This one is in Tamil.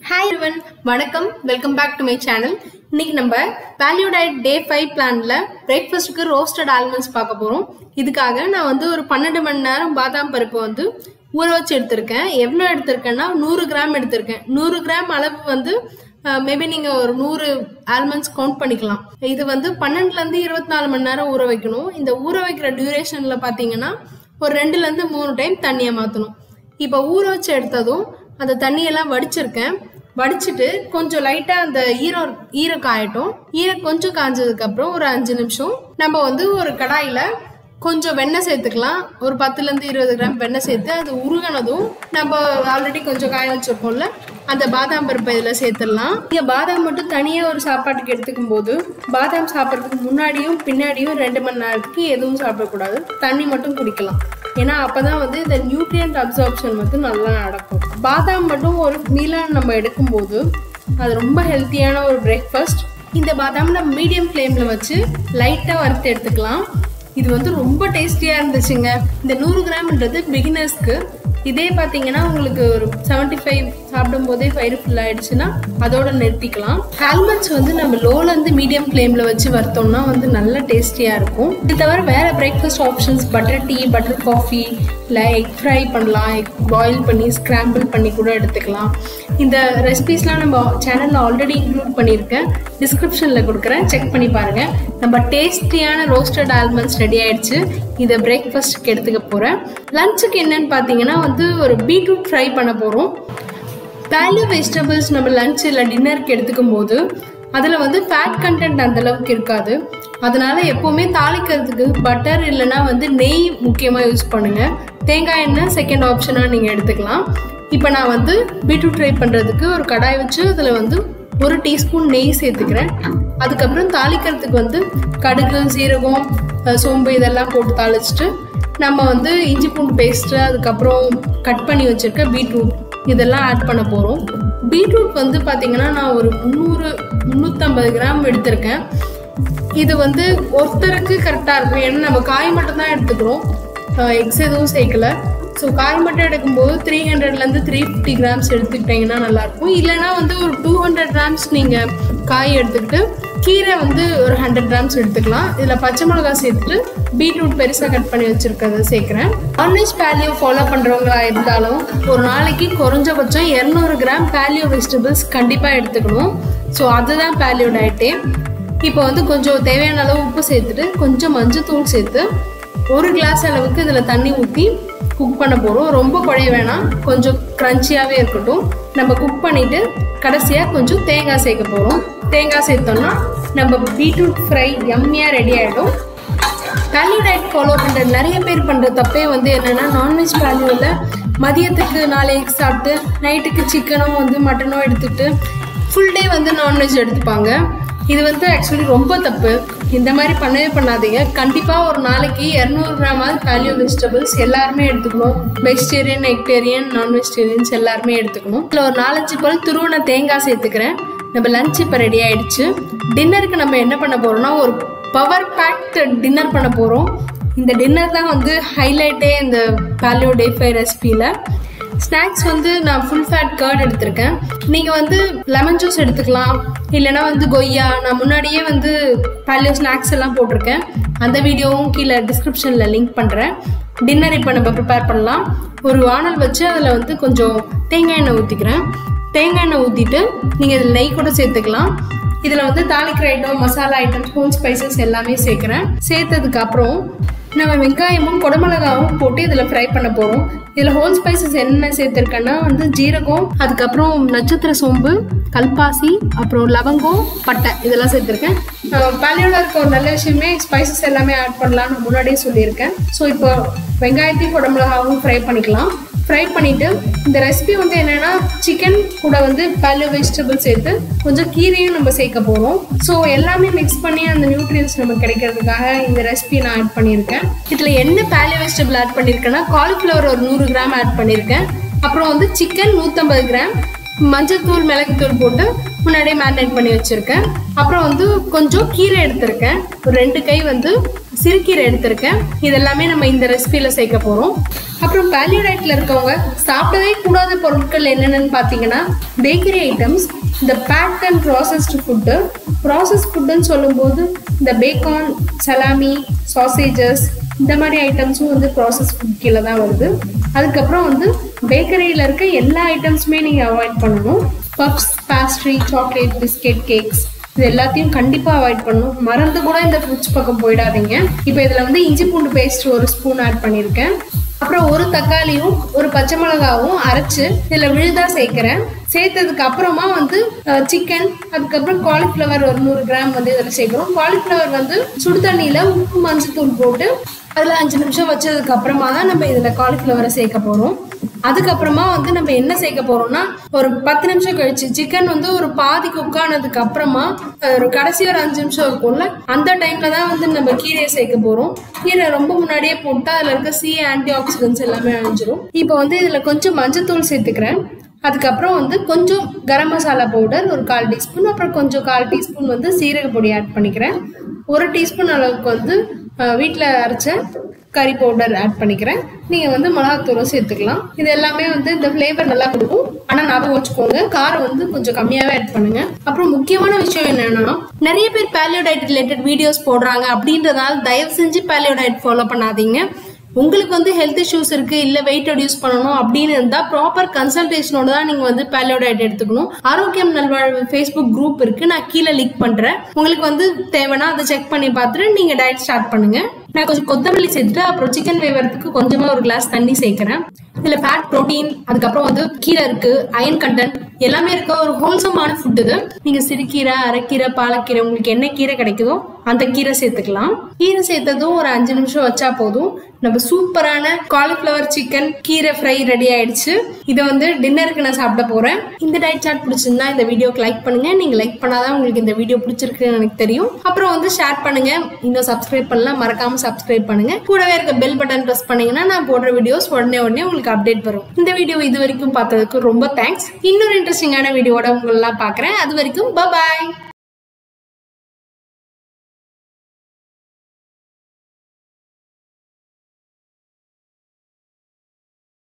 ஹாய் everyone வணக்கம் welcome back to my channel இன்னைக்கு நம்ம வேல்யூ டயட் டே ஃபைவ் பிளான்ல பிரேக்ஃபாஸ்ட்டுக்கு ரோஸ்டட் ஆல்மண்ட்ஸ் பார்க்க போறோம் இதுக்காக நான் வந்து ஒரு பன்னெண்டு மணி நேரம் பாதாம் பருப்பு வந்து ஊற வச்சு எடுத்திருக்கேன் எவ்வளோ எடுத்திருக்கேன்னா நூறு கிராம் எடுத்திருக்கேன் நூறு கிராம் அளவு வந்து மேபி நீங்க ஒரு நூறு ஆல்மண்ட்ஸ் கவுண்ட் பண்ணிக்கலாம் இது வந்து பன்னெண்டுல இருந்து இருபத்தி நாலு மணி நேரம் ஊற வைக்கணும் இந்த ஊற வைக்கிற டியூரேஷன்ல பாத்தீங்கன்னா ஒரு ரெண்டுல இருந்து மூணு டைம் தண்ணியை மாத்தணும் இப்போ ஊற வச்சு எடுத்ததும் அந்த தண்ணியெல்லாம் வடிச்சிருக்கேன் வடிச்சிட்டு கொஞ்சம் லைட்டா அந்த ஈரம் ஈரம் காயட்டும் ஈரம் கொஞ்சம் காஞ்சதுக்கு அப்புறம் ஒரு அஞ்சு நிமிஷம் நம்ம வந்து ஒரு கடாயில கொஞ்சம் வெண்ணெய் சேர்த்துக்கலாம் ஒரு பத்துல இருந்து இருபது கிராம் வெண்ணெய் சேர்த்து அது உருகினதும் நம்ம ஆல்ரெடி கொஞ்சம் காய வச்சிருக்கோம்ல அந்த பாதாம் பருப்பை இதில் சேர்த்துடலாம் இங்கே பாதாம் மட்டும் தனியாக ஒரு சாப்பாட்டுக்கு எடுத்துக்கும் போது பாதாம் சாப்பிட்றதுக்கு முன்னாடியும் பின்னாடியும் ரெண்டு மணி நேரத்துக்கு எதுவும் சாப்பிடக்கூடாது தண்ணி மட்டும் குடிக்கலாம் ஏன்னா அப்பதான் வந்து இந்த நியூட்ரியன்ட் அப்சார்ப்ஷன் வந்து நல்லா நடக்கும் பாதாம் மட்டும் ஒரு மீலாக நம்ம எடுக்கும்போது அது ரொம்ப ஹெல்த்தியான ஒரு பிரேக்ஃபாஸ்ட் இந்த பாதாம் நம்ம மீடியம் ஃப்ளேமில் வச்சு லைட்டாக வறுத்து எடுத்துக்கலாம் இது வந்து ரொம்ப டேஸ்டியாக இருந்துச்சுங்க இந்த நூறு கிராம்ன்றது பிகினர்ஸ்க்கு இதே பார்த்தீங்கன்னா உங்களுக்கு ஒரு செவன்டி ஃபைவ் சாப்பிடும் போதே ஃபயர் ஃபுல் ஆயிடுச்சுன்னா அதோட நிறுத்திக்கலாம் ஆல்மண்ட்ஸ் வந்து நம்ம லோல இருந்து மீடியம் ஃப்ளேம்ல வச்சு வறுத்தோம்னா வந்து நல்ல டேஸ்டியா இருக்கும் இது தவிர வேற breakfast options butter tea butter coffee இல்லை எக் ஃப்ரை பண்ணலாம் எக் பாயில் பண்ணி ஸ்க்ராம்பிள் பண்ணி கூட எடுத்துக்கலாம் இந்த ரெசிபிஸ்லாம் நம்ம சேனலில் ஆல்ரெடி இன்க்ளூட் பண்ணியிருக்கேன் டிஸ்கிரிப்ஷனில் கொடுக்குறேன் செக் பண்ணி பாருங்க நம்ம டேஸ்டியான ரோஸ்டட் ஆல்மண்ட்ஸ் ரெடி ஆயிடுச்சு இதை பிரேக்ஃபாஸ்ட்டுக்கு எடுத்துக்க போகிறேன் லஞ்சுக்கு என்னன்னு பார்த்தீங்கன்னா வந்து ஒரு பீட்ரூட் ஃப்ரை பண்ண போகிறோம் வேல்யூ வெஜிடபிள்ஸ் நம்ம லஞ்ச் இல்லை டின்னருக்கு எடுத்துக்கும் போது அதில் வந்து ஃபேட் கண்டென்ட் அந்த அளவுக்கு இருக்காது அதனால எப்போவுமே தாளிக்கிறதுக்கு பட்டர் இல்லைன்னா வந்து நெய் முக்கியமாக யூஸ் பண்ணுங்க தேங்காய் எண்ணெய் செகண்ட் ஆப்ஷனாக நீங்கள் எடுத்துக்கலாம் இப்போ நான் வந்து பீட்ரூட் ஃப்ரை பண்ணுறதுக்கு ஒரு கடாய் வச்சு அதில் வந்து ஒரு டீஸ்பூன் நெய் சேர்த்துக்கிறேன் அதுக்கப்புறம் தாளிக்கிறதுக்கு வந்து கடுகு சீரகம் அஹ் சோம்பு இதெல்லாம் போட்டு தாளிச்சிட்டு நம்ம வந்து இஞ்சி பூண்டு பேஸ்ட்டு அதுக்கப்புறம் கட் பண்ணி வச்சிருக்க பீட்ரூட் இதெல்லாம் ஆட் பண்ண போகிறோம் பீட்ரூட் வந்து பார்த்தீங்கன்னா நான் ஒரு முந்நூறு முந்நூற்றம்பது கிராம் எடுத்திருக்கேன் இது வந்து ஒருத்தருக்கு கரெக்டாக இருக்கும் ஏன்னா நம்ம காய் மட்டும் தான் எடுத்துக்கிறோம் எக்ஸ் எதுவும் சேர்க்கல ஸோ காய் மட்டும் எடுக்கும்போது த்ரீ ஹண்ட்ரட்லேருந்து த்ரீ ஃபிஃப்டி கிராம்ஸ் எடுத்துக்கிட்டிங்கன்னா நல்லாயிருக்கும் இல்லைனா வந்து ஒரு டூ ஹண்ட்ரட் கிராம்ஸ் நீங்கள் காய் எடுத்துக்கிட்டு கீரை வந்து ஒரு ஹண்ட்ரட் கிராம்ஸ் எடுத்துக்கலாம் இதில் பச்சை மிளகாய் சேர்த்துட்டு பீட்ரூட் பெருசாக கட் பண்ணி வச்சுருக்கிறத சேர்க்குறேன் நான்வெஜ் பேலியோ ஃபாலோ பண்ணுறவங்களா இருந்தாலும் ஒரு நாளைக்கு குறைஞ்சபட்சம் இரநூறு கிராம் பேலியோ வெஜிடபிள்ஸ் கண்டிப்பாக எடுத்துக்கணும் ஸோ அதுதான் பேலியோ டயட்டே இப்போ வந்து கொஞ்சம் தேவையான அளவு உப்பு சேர்த்துட்டு கொஞ்சம் மஞ்சத்தூள் சேர்த்து ஒரு கிளாஸ் அளவுக்கு இதில் தண்ணி ஊற்றி குக் பண்ண போகிறோம் ரொம்ப குழைய வேணாம் கொஞ்சம் க்ரன்ச்சியாகவே இருக்கட்டும் நம்ம குக் பண்ணிவிட்டு கடைசியாக கொஞ்சம் தேங்காய் சேர்க்க போகிறோம் தேங்காய் சேர்த்தோம்னா நம்ம பீட்ரூட் ஃப்ரை எம்மியாக ரெடி ஆகிடும் வேல்யூ டயட் ஃபாலோ பண்ணுற நிறைய பேர் பண்ணுற தப்பே வந்து என்னென்னா நான்வெஜ் வேல்யூவில் மதியத்துக்கு நாலு எக் சாப்பிட்டு நைட்டுக்கு சிக்கனும் வந்து மட்டனும் எடுத்துட்டு ஃபுல் டே வந்து நான்வெஜ் எடுத்துப்பாங்க இது வந்து ஆக்சுவலி ரொம்ப தப்பு இந்த மாதிரி பண்ணவே பண்ணாதீங்க கண்டிப்பாக ஒரு நாளைக்கு இரநூறு கிராமாவது வேல்யூ வெஜிடபிள்ஸ் எல்லாருமே எடுத்துக்கணும் வெஜிடேரியன் எக்டேரியன் நான் வெஜிடேரியன்ஸ் எல்லாருமே எடுத்துக்கணும் இதில் ஒரு நாலஞ்சு பல் துருவன தேங்காய் சேர்த்துக்கிறேன் நம்ம லஞ்ச் இப்போ ரெடி ஆயிடுச்சு டின்னருக்கு நம்ம என்ன பண்ண போறோம்னா ஒரு பவர் பேக்ட் டின்னர் பண்ண போகிறோம் இந்த டின்னர் தான் வந்து ஹைலைட்டே இந்த பேலியோ டே ஃபை ரெசிபியில் ஸ்நாக்ஸ் வந்து நான் ஃபுல் ஃபேட் கர்ட் எடுத்திருக்கேன் நீங்கள் வந்து லெமன் ஜூஸ் எடுத்துக்கலாம் இல்லைனா வந்து கொய்யா நான் முன்னாடியே வந்து பேலியோ ஸ்நாக்ஸ் எல்லாம் போட்டிருக்கேன் அந்த வீடியோவும் கீழே டிஸ்கிரிப்ஷனில் லிங்க் பண்ணுறேன் டின்னர் இப்போ நம்ம ப்ரிப்பேர் பண்ணலாம் ஒரு வானல் வச்சு அதில் வந்து கொஞ்சம் தேங்காய் எண்ணெய் ஊற்றிக்கிறேன் தேங்காய் எண்ணெய் ஊற்றிட்டு நீங்கள் இதில் நெய் கூட சேர்த்துக்கலாம் இதில் வந்து தாளிக்கிற item masala items whole spices எல்லாமே சேர்க்குறேன் சேர்த்ததுக்கு அப்புறம் நம்ம வெங்காயமும் குடமிளகாவும் போட்டு இதில் ஃப்ரை பண்ண போகிறோம் இதில் ஹோல் ஸ்பைசஸ் என்ன சேர்த்துருக்கேன்னா வந்து ஜீரகம் அதுக்கப்புறம் நட்சத்திர சோம்பு கல்பாசி அப்புறம் லவங்கம் பட்டை இதெல்லாம் சேர்த்துருக்கேன் பேலியோவில் இருக்க ஒரு நல்ல விஷயமே ஸ்பைசஸ் எல்லாமே ஆட் பண்ணலாம்னு முன்னாடியே சொல்லியிருக்கேன் ஸோ இப்போ வெங்காயத்தையும் குடமிளகாவும் ஃப்ரை பண்ணிக்கலாம் ஃப்ரை பண்ணிவிட்டு இந்த ரெசிபி வந்து என்னென்னா சிக்கன் கூட வந்து பேலியோ வெஜிடபிள் சேர்த்து கொஞ்சம் கீரையும் நம்ம சேர்க்க போகிறோம் ஸோ எல்லாமே மிக்ஸ் பண்ணி அந்த நியூட்ரியன்ஸ் நமக்கு கிடைக்கிறதுக்காக இந்த ரெசிபி நான் ஆட் பண்ணியிருக்கேன் இதில் என்ன பேலியோ வெஜிடபிள் ஆட் பண்ணியிருக்கேன்னா காலிஃப்ளவர் ஒரு நூறு கிராம் ஆட் பண்ணியிருக்கேன் அப்புறம் வந்து சிக்கன் நூற்றம்பது கிராம் மஞ்சள்தூள் மிளகுத்தூள் போட்டு முன்னாடியே மேரினேட் பண்ணி வச்சிருக்கேன் அப்புறம் வந்து கொஞ்சம் கீரை எடுத்திருக்கேன் ஒரு ரெண்டு கை வந்து சிறுகீரை எடுத்திருக்கேன் இது எல்லாமே நம்ம இந்த ரெசிபியில் சேர்க்க போகிறோம் அப்புறம் வேல்யூ டயட்டில் இருக்கவங்க சாப்பிடவே கூடாத பொருட்கள் என்னென்னு பார்த்தீங்கன்னா பேக்கரி ஐட்டம்ஸ் இந்த baked and processed food process ஃபுட்டுன்னு சொல்லும்போது இந்த பேக்கான் சலாமி சாசேஜஸ் இந்த மாதிரி ஐட்டம்ஸும் வந்து ப்ராசஸ் ஃபுட் கீழே தான் வருது அதுக்கப்புறம் வந்து பேக்கரியில் இருக்க எல்லா ஐட்டம்ஸுமே நீங்கள் அவாய்ட் பண்ணணும் puffs pastry chocolate biscuit cakes இது எல்லாத்தையும் கண்டிப்பாக அவாய்ட் பண்ணணும் மறந்து கூட இந்த ஃபுட்ஸ் பக்கம் போயிடாதீங்க இப்போ இதில் வந்து இஞ்சி பூண்டு பேஸ்ட் ஒரு ஸ்பூன் ஆட் பண்ணியிருக்கேன் அப்புறம் ஒரு தக்காளியும் ஒரு பச்சை மிளகாவும் அரைச்சு இதில் விழுதா சேர்க்குறேன் சேர்த்ததுக்கு அப்புறமா வந்து சிக்கன் அதுக்கப்புறம் காலிஃப்ளவர் ஒரு நூறு கிராம் வந்து இதில் சேர்க்குறோம் காலிஃப்ளவர் வந்து சுடு தண்ணியில் உப்பு மஞ்சத்தூள் போட்டு அதில் அஞ்சு நிமிஷம் வச்சதுக்கு அப்புறமா தான் நம்ம இதில் காலிஃப்ளவரை சேர்க்க போகிறோம் அதுக்கப்புறமா வந்து நம்ம என்ன சேர்க்க போறோம்னா ஒரு பத்து நிமிஷம் கழிச்சு சிக்கன் வந்து ஒரு பாதி குக் ஆனதுக்கு அப்புறமா ஒரு கடைசி ஒரு அஞ்சு நிமிஷம் இருக்கும்ல அந்த டைம்ல தான் வந்து நம்ம கீரையை சேர்க்க போறோம் கீரை ரொம்ப முன்னாடியே போட்டு அதுல இருக்க சி ஆன்டி ஆக்சிடென்ட்ஸ் எல்லாமே அழிஞ்சிரும் இப்போ வந்து இதுல கொஞ்சம் மஞ்சத்தூள் சேர்த்துக்கிறேன் அதுக்கப்புறம் வந்து கொஞ்சம் கரம் மசாலா பவுடர் ஒரு கால் டீஸ்பூன் அப்புறம் கொஞ்சம் கால் டீஸ்பூன் வந்து சீரக பொடி ஆட் பண்ணிக்கிறேன் ஒரு டீஸ்பூன் அளவுக்கு வந்து வீட்டில் அரைச்ச கறி பவுடர் ஆட் பண்ணிக்கிறேன் நீங்கள் வந்து மிளகாத்தூளும் சேர்த்துக்கலாம் இது எல்லாமே வந்து இந்த ஃப்ளேவர் நல்லா கொடுக்கும் ஆனால் ஞாபகம் வச்சுக்கோங்க காரம் வந்து கொஞ்சம் கம்மியாகவே ஆட் பண்ணுங்க அப்புறம் முக்கியமான விஷயம் என்னன்னா நிறைய பேர் பேலியோ டயட் ரிலேட்டட் வீடியோஸ் போடுறாங்க அப்படின்றதால தயவு செஞ்சு பேலியோ டயட் ஃபாலோ பண்ணாதீங்க உங்களுக்கு வந்து ஹெல்த் இஷ்யூஸ் இருக்கு இல்ல வெயிட் ரெடியூஸ் பண்ணணும் அப்படின்னு இருந்தா ப்ராப்பர் கன்சல்டேஷனோட தான் நீங்க வந்து பேலியோ டயட் எடுத்துக்கணும் ஆரோக்கியம் நல்வாழ்வு ஃபேஸ்புக் குரூப் இருக்கு நான் கீழே லிங்க் பண்றேன் உங்களுக்கு வந்து தேவைன்னா அதை செக் பண்ணி பார்த்துட்டு நீங்க டயட் ஸ்டார்ட் பண்ணுங்க நான் கொஞ்சம் கொத்தமல்லி சேர்த்துட்டு அப்புறம் சிக்கன் வேவறதுக்கு கொஞ்சமா ஒரு கிளாஸ் தண்ணி சேர்க்கிறேன் இதுல ஃபேட் ப்ரோட்டீன் அதுக்கப்புறம் வந்து கீரை இருக்கு அயன் கண்டென்ட் எல்லாமே இருக்க ஒரு ஹோல்சமான ஃபுட் இது நீங்க சிறுகீரை அரைக்கீரை பாலக்கீரை உங்களுக்கு என்ன கீரை கிடைக்குதோ அந்த கீரை சேர்த்துக்கலாம் கீரை சேர்த்ததும் ஒரு அஞ்சு நிமிஷம் வச்சா போதும் நம்ம சூப்பரான காலிஃப்ளவர் சிக்கன் கீரை ஃப்ரை ரெடி ஆயிடுச்சு இதை வந்து டின்னருக்கு நான் சாப்பிட போறேன் இந்த டயட் சார்ட் பிடிச்சிருந்தா இந்த வீடியோக்கு லைக் பண்ணுங்க நீங்க லைக் பண்ணாதான் உங்களுக்கு இந்த வீடியோ பிடிச்சிருக்குன்னு எனக்கு தெரியும் அப்புறம் வந்து ஷேர் பண்ணுங்க இன்னும் சப்ஸ்கிரைப் பண்ணலாம் மறக்காம சப்ஸ்கிரைப் பண்ணுங்க கூடவே இருக்க பெல் பட்டன் ப்ரெஸ் பண்ணீங்கன்னா நான் போடுற வீடியோஸ் உடனே உடனே உங்களுக்கு அப்டேட் வரும் இந்த வீடியோ இது வரைக்கும் பார்த்ததுக்கு ரொம்ப தேங்க்ஸ் இன்னொரு இன்ட்ரெஸ்டிங்கான வீடியோட உங்களெல்லாம் பார்க்குறேன் அது வரைக்கும் பாய்